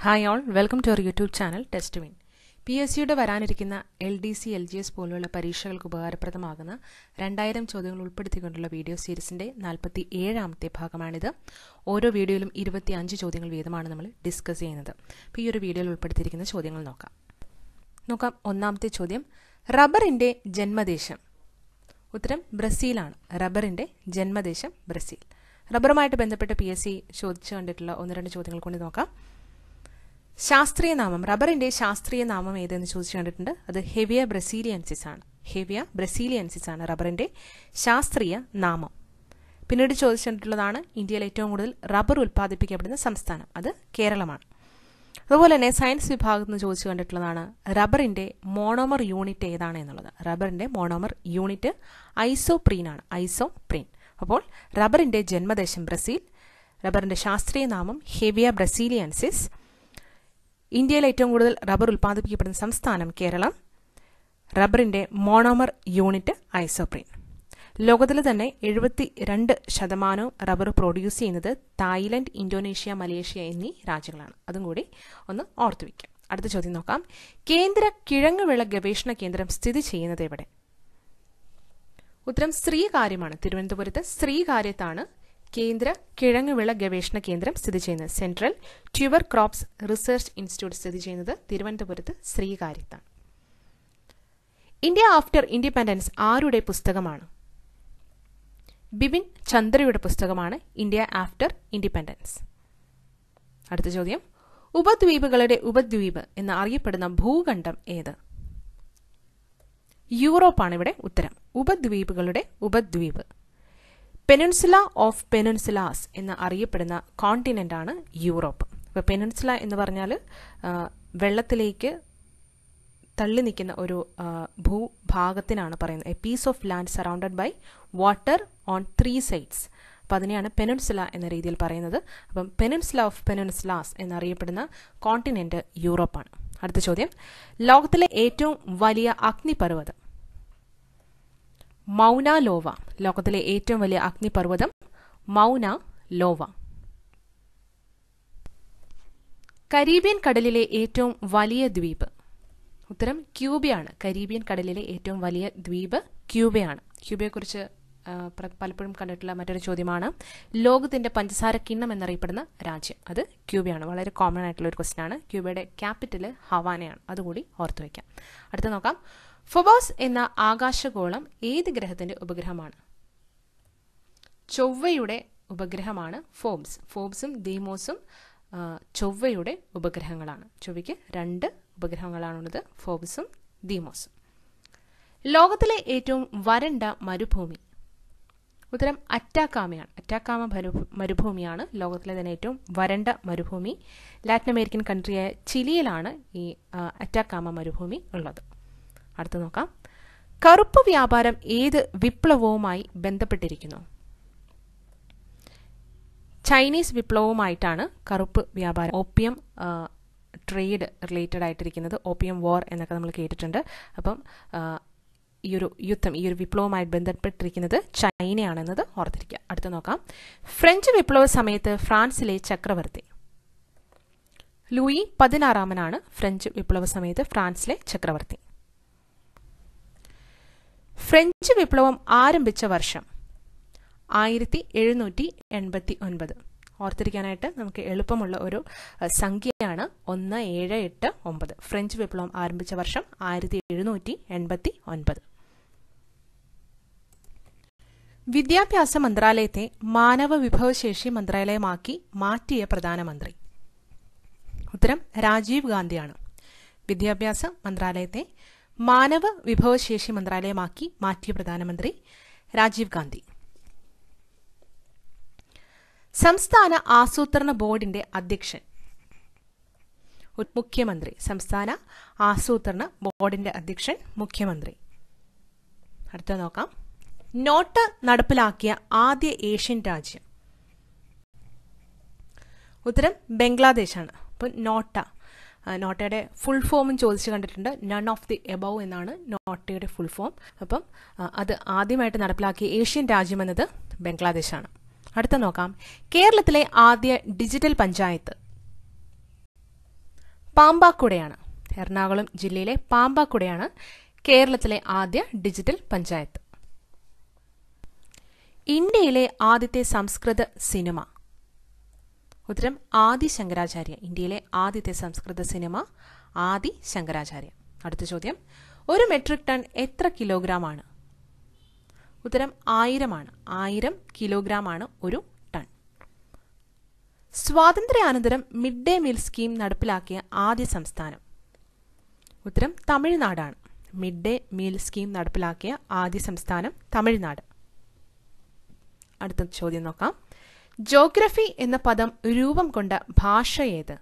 hi all welcome to our YouTube channel test win P S സിയുടെ വരാനിരിക്കുന്ന L D C L G S പോലുള്ള പരീക്ഷകൾക്ക് ഉപകാരപ്രദമാകുന്ന രണ്ടായിരം ചോദ്യങ്ങൾ ഉൾപ്പെടുത്തിക്കൊണ്ടുള്ള വീഡിയോ സീരീസിന്റെ നാൽപ്പത്തി ഏഴാമത്തെ ഭാഗമാണിത് ഓരോ വീഡിയോയിലും ഇരുപത്തി അഞ്ച് ചോദ്യങ്ങൾ വീതമാണ് നമ്മൾ ഡിസ്കസ് ചെയ്യുന്നത് അപ്പോൾ ഈ ഒരു വീഡിയോയിൽ ഉൾപ്പെടുത്തിയിരിക്കുന്ന ചോദ്യങ്ങൾ നോക്കാം നോക്കാം ഒന്നാമത്തെ ചോദ്യം റബ്ബറിന്റെ ജന്മദേശം ഉത്തരം ബ്രസീലാണ് റബ്ബറിന്റെ ജന്മദേശം ബ്രസീൽ റബ്ബറുമായിട്ട് ബന്ധപ്പെട്ട് പി എസ് സി ചോദിച്ചു കണ്ടിട്ടുള്ള ഒന്ന് രണ്ട് ചോദ്യങ്ങൾ കൊണ്ട് നോക്കാം ശാസ്ത്രീയ നാമം റബ്ബറിന്റെ ശാസ്ത്രീയ നാമം ഏതെന്ന് ചോദിച്ചു കണ്ടിട്ടുണ്ട് അത് ഹെവിയ ബ്രസീലിയൻസിസ് ആണ് ഹെവിയ ബ്രസീലിയൻസിസ് ആണ് റബ്ബറിന്റെ ശാസ്ത്രീയ നാമം പിന്നീട് ചോദിച്ചിട്ടുള്ളതാണ് ഇന്ത്യയിൽ ഏറ്റവും കൂടുതൽ റബ്ബർ ഉൽപ്പാദിപ്പിക്കപ്പെടുന്ന സംസ്ഥാനം അത് കേരളമാണ് അതുപോലെ തന്നെ സയൻസ് വിഭാഗത്തിൽ നിന്ന് ചോദിച്ചു കണ്ടിട്ടുള്ളതാണ് റബ്ബറിന്റെ മോണോമർ യൂണിറ്റ് ഏതാണ് എന്നുള്ളത് റബ്ബറിന്റെ മോണോമർ യൂണിറ്റ് ഐസോപ്രീൻ ആണ് ഐസോപ്രീൻ അപ്പോൾ റബ്ബറിന്റെ ജന്മദേശം ബ്രസീൽ റബ്ബറിന്റെ ശാസ്ത്രീയ നാമം ഹെവിയ ബ്രസീലിയൻസിസ് ഇന്ത്യയിൽ ഏറ്റവും കൂടുതൽ റബ്ബർ ഉൽപ്പാദിപ്പിക്കപ്പെടുന്ന സംസ്ഥാനം കേരളം റബ്ബറിന്റെ മോണോമർ യൂണിറ്റ് ഐസോപ്രീൻ ലോകത്തിൽ തന്നെ എഴുപത്തി രണ്ട് ശതമാനവും റബ്ബർ പ്രൊഡ്യൂസ് ചെയ്യുന്നത് തായ്ലൻഡ് ഇന്തോനേഷ്യ മലേഷ്യ എന്നീ രാജ്യങ്ങളാണ് അതും കൂടി ഒന്ന് ഓർത്തു വയ്ക്കാം അടുത്ത ചോദ്യം നോക്കാം കേന്ദ്ര കിഴങ്ങുവിള ഗവേഷണ കേന്ദ്രം സ്ഥിതി ചെയ്യുന്നത് എവിടെ ഉത്തരം ശ്രീകാര്യമാണ് തിരുവനന്തപുരത്ത് ശ്രീകാര്യത്താണ് കേന്ദ്ര കിഴങ്ങുവിള ഗവേഷണ കേന്ദ്രം സ്ഥിതി ചെയ്യുന്നത് central tuber crops research institute സ്ഥിതി ചെയ്യുന്നത് തിരുവനന്തപുരത്ത് ശ്രീകാര്യത്താണ് ഇന്ത്യ ആഫ്റ്റർ ഇൻഡിപെൻഡൻസ് ആരുടെ പുസ്തകമാണ് ബിപിൻ ചന്ദ്രയുടെ പുസ്തകമാണ് ഇന്ത്യ ആഫ്റ്റർ ഇൻഡിപെൻഡൻസ് അടുത്ത ചോദ്യം ഉപദ്വീപുകളുടെ ഉപദ്വീപ് എന്ന് അറിയപ്പെടുന്ന ഭൂഖണ്ഡം ഏത് യൂറോപ്പാണ് ഇവിടെ ഉത്തരം ഉപദ്വീപുകളുടെ ഉപദ്വീപ് പെനിൻസുല ഓഫ് പെനിൻസുലാസ് എന്ന് അറിയപ്പെടുന്ന കോണ്ടിനെന്റ് ആണ് യൂറോപ്പ് അപ്പോൾ പെനിൻസുല എന്ന് പറഞ്ഞാൽ വെള്ളത്തിലേക്ക് തള്ളി നിൽക്കുന്ന ഒരു ഭൂഭാഗത്തിനാണ് പറയുന്നത് a piece of land surrounded by water on three sides അപ്പോൾ അതിനെയാണ് പെനിൻസുല എന്ന രീതിയിൽ പറയുന്നത് അപ്പം പെനിൻസുല ഓഫ് പെനിൻസുലാസ് എന്നറിയപ്പെടുന്ന കോണ്ടിനെന്റ് യൂറോപ്പാണ് അടുത്ത ചോദ്യം ലോകത്തിലെ ഏറ്റവും വലിയ അഗ്നിപർവ്വതം മൗന ലോവ ലോകത്തിലെ ഏറ്റവും വലിയ അഗ്നിപർവ്വതം മൗന ലോവ കരീബിയൻ കടലിലെ ഏറ്റവും വലിയ ദ്വീപ് ഉത്തരം ക്യൂബയാണ് കരീബിയൻ കടലിലെ ഏറ്റവും വലിയ ദ്വീപ് ക്യൂബയാണ് ക്യൂബയെക്കുറിച്ച് പലപ്പോഴും കണ്ടിട്ടുള്ള മറ്റൊരു ചോദ്യമാണ് ലോകത്തിന്റെ പഞ്ചസാര കിണ്ണം എന്നറിയപ്പെടുന്ന രാജ്യം അത് ക്യൂബയാണ് വളരെ കോമൺ ആയിട്ടുള്ള ഒരു ക്വസ്റ്റ്യൻ ആണ് ക്യൂബയുടെ ക്യാപിറ്റൽ ഹവാനയാണ് അതുകൂടി ഓർത്തു വയ്ക്കാം അടുത്ത നോക്കാം ഫൊബോസ് എന്ന ആകാശഗോളം ഏത് ഗ്രഹത്തിന്റെ ഉപഗ്രഹമാണ് ചൊവ്വയുടെ ഉപഗ്രഹമാണ് ഫോബ്സ് ഫോബ്സും ദീമോസും ചൊവ്വയുടെ ഉപഗ്രഹങ്ങളാണ് ചൊവ്വയ്ക്ക് രണ്ട് ഉപഗ്രഹങ്ങളാണുള്ളത് ഫോബ്സും ദീമോസും ലോകത്തിലെ ഏറ്റവും വരണ്ട മരുഭൂമി ഉത്തരം അറ്റാക്കാമയാണ് അറ്റാക്കാമ മരുഭൂമിയാണ് ലോകത്തിലെ തന്നെ ഏറ്റവും വരണ്ട മരുഭൂമി ലാറ്റിൻ അമേരിക്കൻ കൺട്രിയായ ചിലിയിലാണ് ഈ അറ്റാക്കാമ മരുഭൂമി ഉള്ളത് അടുത്ത് നോക്കാം കറുപ്പ് വ്യാപാരം ഏത് വിപ്ലവവുമായി ബന്ധപ്പെട്ടിരിക്കുന്നു ചൈനീസ് വിപ്ലവവുമായിട്ടാണ് കറുപ്പ് വ്യാപാരം ഓപ്പിയം ട്രേഡ് റിലേറ്റഡ് ആയിട്ടിരിക്കുന്നത് ഓപ്പിയം വാർ എന്നൊക്കെ നമ്മൾ കേട്ടിട്ടുണ്ട് അപ്പം ഈ ഒരു യുദ്ധം ഈ ഒരു വിപ്ലവവുമായി ബന്ധപ്പെട്ടിരിക്കുന്നത് ചൈനയാണെന്നത് ഓർത്തിരിക്കുക അടുത്ത നോക്കാം ഫ്രഞ്ച് വിപ്ലവ സമയത്ത് ഫ്രാൻസിലെ ചക്രവർത്തി ലൂയി പതിനാറാമനാണ് ഫ്രഞ്ച് വിപ്ലവ സമയത്ത് ഫ്രാൻസിലെ ചക്രവർത്തി ഫ്രഞ്ച് വിപ്ലവം ആരംഭിച്ച വർഷം ആയിരത്തി എഴുന്നൂറ്റി എൺപത്തി ഒൻപത് ഓർത്തിരിക്കാനായിട്ട് നമുക്ക് എളുപ്പമുള്ള ഒരു സംഖ്യയാണ് ഒന്ന് ഏഴ് എട്ട് ഒമ്പത് ഫ്രഞ്ച് വിപ്ലവം ആരംഭിച്ച വർഷം ആയിരത്തി എഴുന്നൂറ്റി എൺപത്തി ഒൻപത് വിദ്യാഭ്യാസ മന്ത്രാലയത്തെ മാനവ വിഭവശേഷി മന്ത്രാലയമാക്കി മാറ്റിയ പ്രധാനമന്ത്രി ഉത്തരം രാജീവ് ഗാന്ധിയാണ് വിദ്യാഭ്യാസ മന്ത്രാലയത്തെ മാനവ വിഭവശേഷി മന്ത്രാലയമാക്കി മാറ്റിയ പ്രധാനമന്ത്രി രാജീവ് ഗാന്ധി സംസ്ഥാന ആസൂത്രണ ബോർഡിന്റെ അധ്യക്ഷൻ മുഖ്യമന്ത്രി സംസ്ഥാന ആസൂത്രണ ബോർഡിന്റെ അധ്യക്ഷൻ മുഖ്യമന്ത്രി അടുത്ത നോക്കാം നോട്ട് നടപ്പിലാക്കിയ ആദ്യ ഏഷ്യൻ രാജ്യം ഉത്തരം ബംഗ്ലാദേശാണ് അപ്പോൾ നോട്ട നോട്ടയുടെ ഫുൾ ഫോമും ചോദിച്ചു കണ്ടിട്ടുണ്ട് നൺ ഓഫ് ദി എബവ് എന്നാണ് നോട്ടയുടെ ഫുൾ ഫോം അപ്പം അത് ആദ്യമായിട്ട് നടപ്പിലാക്കിയ ഏഷ്യൻ രാജ്യം എന്നത് ബംഗ്ലാദേശാണ് അടുത്ത നോക്കാം കേരളത്തിലെ ആദ്യ ഡിജിറ്റൽ പഞ്ചായത്ത് പാമ്പാക്കുടയാണ് എറണാകുളം ജില്ലയിലെ പാമ്പാക്കുടയാണ് കേരളത്തിലെ ആദ്യ ഡിജിറ്റൽ പഞ്ചായത്ത് ഇന്ത്യയിലെ ആദ്യത്തെ സംസ്കൃത സിനിമ ഉത്തരം ആദി ശങ്കരാചാര്യ ഇന്ത്യയിലെ ആദ്യത്തെ സംസ്കൃത സിനിമ ആദി ശങ്കരാചാര്യ അടുത്ത ചോദ്യം ഒരു മെട്രിക് ടൺ എത്ര കിലോഗ്രാം ആണ് ഉത്തരം ആയിരമാണ് ആയിരം കിലോഗ്രാം ആണ് ഒരു ടൺ സ്വാതന്ത്ര്യാനന്തരം മിഡ് ഡേ മീൽ സ്കീം നടപ്പിലാക്കിയ ആദ്യ സംസ്ഥാനം ഉത്തരം തമിഴ്നാടാണ് മിഡ് ഡേ മീൽ സ്കീം നടപ്പിലാക്കിയ ആദ്യ സംസ്ഥാനം തമിഴ്നാട് അടുത്ത ചോദ്യം നോക്കാം ജോഗ്രഫി എന്ന പദം രൂപം കൊണ്ട ഭാഷ ഏത്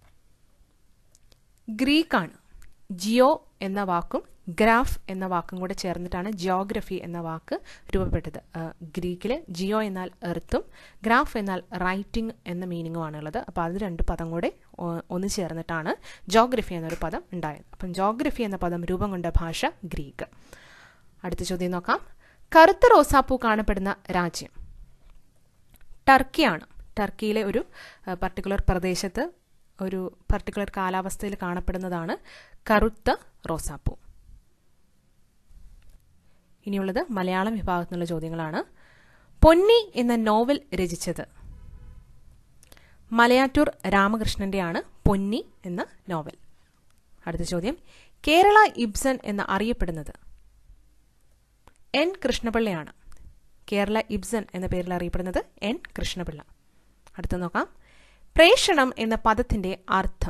ഗ്രീക്കാണ് ജിയോ എന്ന വാക്കും ഗ്രാഫ് എന്ന വാക്കും കൂടെ ചേർന്നിട്ടാണ് ജിയോഗ്രഫി എന്ന വാക്ക് രൂപപ്പെട്ടത് ഗ്രീക്കിൽ ജിയോ എന്നാൽ എർത്തും ഗ്രാഫ് എന്നാൽ റൈറ്റിംഗ് എന്ന മീനിങ്ങുമാണ് ഉള്ളത് അപ്പോൾ അത് രണ്ട് പദം കൂടെ ഒന്ന് ചേർന്നിട്ടാണ് ജോഗ്രഫി എന്നൊരു പദം ഉണ്ടായത് അപ്പം ജോഗ്രഫി എന്ന പദം രൂപം കൊണ്ട ഭാഷ ഗ്രീക്ക് അടുത്ത ചോദ്യം നോക്കാം കറുത്ത റോസാപ്പൂ കാണപ്പെടുന്ന രാജ്യം ടർക്കിയാണ് ടർക്കിയിലെ ഒരു പർട്ടിക്കുലർ പ്രദേശത്ത് ഒരു പർട്ടിക്കുലർ കാലാവസ്ഥയിൽ കാണപ്പെടുന്നതാണ് കറുത്ത റോസാപ്പൂ ഇനിയുള്ളത് മലയാളം വിഭാഗത്തിൽ നിന്നുള്ള ചോദ്യങ്ങളാണ് പൊന്നി എന്ന നോവൽ രചിച്ചത് മലയാറ്റൂർ രാമകൃഷ്ണന്റെയാണ് പൊന്നി എന്ന നോവൽ അടുത്ത ചോദ്യം കേരള ഇബ്സൺ എന്ന് അറിയപ്പെടുന്നത് എൻ കൃഷ്ണപിള്ളയാണ് കേരള ഇബ്സൺ എന്ന പേരിൽ അറിയപ്പെടുന്നത് എൻ കൃഷ്ണപിള്ള അടുത്ത നോക്കാം പ്രേഷണം എന്ന പദത്തിന്റെ അർത്ഥം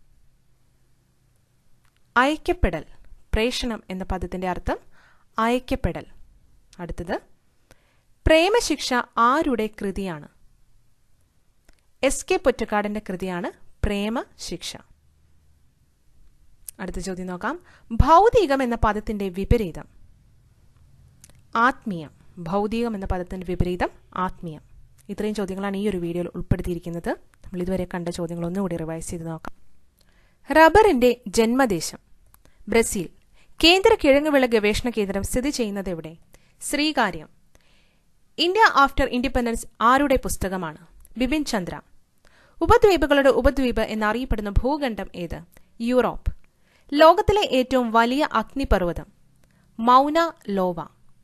അയക്കപ്പെടൽ പ്രേഷണം എന്ന പദത്തിന്റെ അർത്ഥം അയക്കപ്പെടൽ അടുത്തത് പ്രേമശിക്ഷ ആരുടെ കൃതിയാണ് എസ് കെ പൊറ്റക്കാടിന്റെ കൃതിയാണ് പ്രേമശിക്ഷ അടുത്ത ചോദ്യം നോക്കാം ഭൗതികം എന്ന പദത്തിന്റെ വിപരീതം ആത്മീയം ഭൗതികം എന്ന പദത്തിന്റെ വിപരീതം ആത്മീയം ഇത്രയും ചോദ്യങ്ങളാണ് ഈ ഒരു വീഡിയോയിൽ ഉൾപ്പെടുത്തിയിരിക്കുന്നത് നമ്മൾ ഇതുവരെ കണ്ട ചോദ്യങ്ങൾ ഒന്നുകൂടി റിവൈസ് ചെയ്ത് നോക്കാം റബ്ബറിന്റെ ജന്മദേശം ബ്രസീൽ കേന്ദ്ര കിഴങ്ങുവിള ഗവേഷണ കേന്ദ്രം സ്ഥിതി ചെയ്യുന്നത് എവിടെ ശ്രീകാര്യം ഇന്ത്യ ആഫ്റ്റർ ഇൻഡിപെൻഡൻസ് ആരുടെ പുസ്തകമാണ് ബിപിൻ ചന്ദ്ര ഉപദ്വീപുകളുടെ ഉപദ്വീപ് എന്നറിയപ്പെടുന്ന ഭൂഖണ്ഡം ഏത് യൂറോപ്പ് ലോകത്തിലെ ഏറ്റവും വലിയ അഗ്നിപർവ്വതം മൗന ലോവ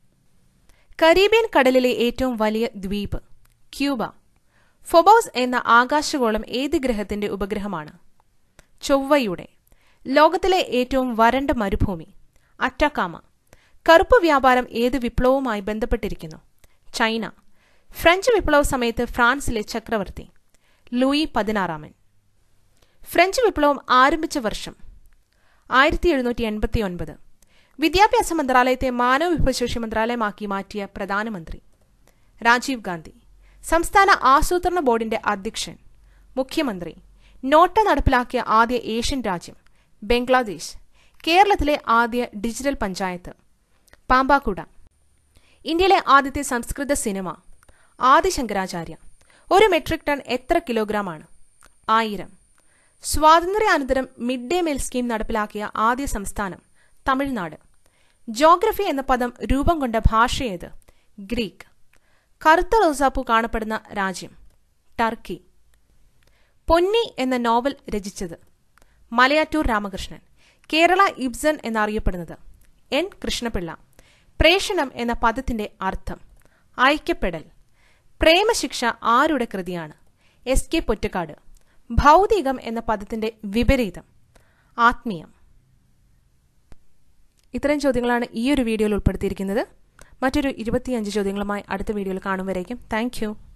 കരീബിയൻ കടലിലെ ഏറ്റവും വലിയ ദ്വീപ് ക്യൂബ ഫൊബോസ് എന്ന ആകാശഗോളം ഏത് ഗ്രഹത്തിന്റെ ഉപഗ്രഹമാണ് ചൊവ്വയുടെ ലോകത്തിലെ ഏറ്റവും വരണ്ട മരുഭൂമി അറ്റക്കാമ കറുപ്പ് വ്യാപാരം ഏത് വിപ്ലവവുമായി ബന്ധപ്പെട്ടിരിക്കുന്നു ചൈന ഫ്രഞ്ച് വിപ്ലവ സമയത്ത് ഫ്രാൻസിലെ ചക്രവർത്തി ലൂയി പതിനാറാമൻ ഫ്രഞ്ച് വിപ്ലവം ആരംഭിച്ച വർഷം ആയിരത്തി എഴുന്നൂറ്റി എൺപത്തി ഒൻപത് വിദ്യാഭ്യാസ മന്ത്രാലയത്തെ മാനവ വിഭവശേഷി മന്ത്രാലയമാക്കി മാറ്റിയ പ്രധാനമന്ത്രി രാജീവ് ഗാന്ധി സംസ്ഥാന ആസൂത്രണ ബോർഡിന്റെ അധ്യക്ഷൻ മുഖ്യമന്ത്രി നോട്ട നടപ്പിലാക്കിയ ആദ്യ ഏഷ്യൻ രാജ്യം ബംഗ്ലാദേശ് കേരളത്തിലെ ആദ്യ ഡിജിറ്റൽ പഞ്ചായത്ത് പാമ്പാക്കുട ഇന്ത്യയിലെ ആദ്യത്തെ സംസ്കൃത സിനിമ ആദി ശങ്കരാചാര്യ ഒരു മെട്രിക് ടൺ എത്ര കിലോഗ്രാം ആണ് ആയിരം സ്വാതന്ത്ര്യാനന്തരം മിഡ് ഡേ മീൽ സ്കീം നടപ്പിലാക്കിയ ആദ്യ സംസ്ഥാനം തമിഴ്നാട് ജോഗ്രഫി എന്ന പദം രൂപം കൊണ്ട ഭാഷയേത് ഗ്രീക്ക് കറുത്ത റോസാപ്പൂ കാണപ്പെടുന്ന രാജ്യം ടർക്കി പൊന്നി എന്ന നോവൽ രചിച്ചത് മലയാറ്റൂർ രാമകൃഷ്ണൻ കേരള ഇബ്സൺ എന്നറിയപ്പെടുന്നത് എൻ കൃഷ്ണപിള്ള പ്രേഷണം എന്ന പദത്തിന്റെ അർത്ഥം അയക്കപ്പെടൽ പ്രേമശിക്ഷ ആരുടെ കൃതിയാണ് എസ് കെ പൊറ്റക്കാട് ഭൗതികം എന്ന പദത്തിന്റെ വിപരീതം ആത്മീയം ഇത്തരം ചോദ്യങ്ങളാണ് ഈ ഒരു വീഡിയോയിൽ ഉൾപ്പെടുത്തിയിരിക്കുന്നത് മറ്റൊരു ഇരുപത്തിയഞ്ച് ചോദ്യങ്ങളുമായി അടുത്ത വീഡിയോയിൽ കാണും വരേക്കും താങ്ക്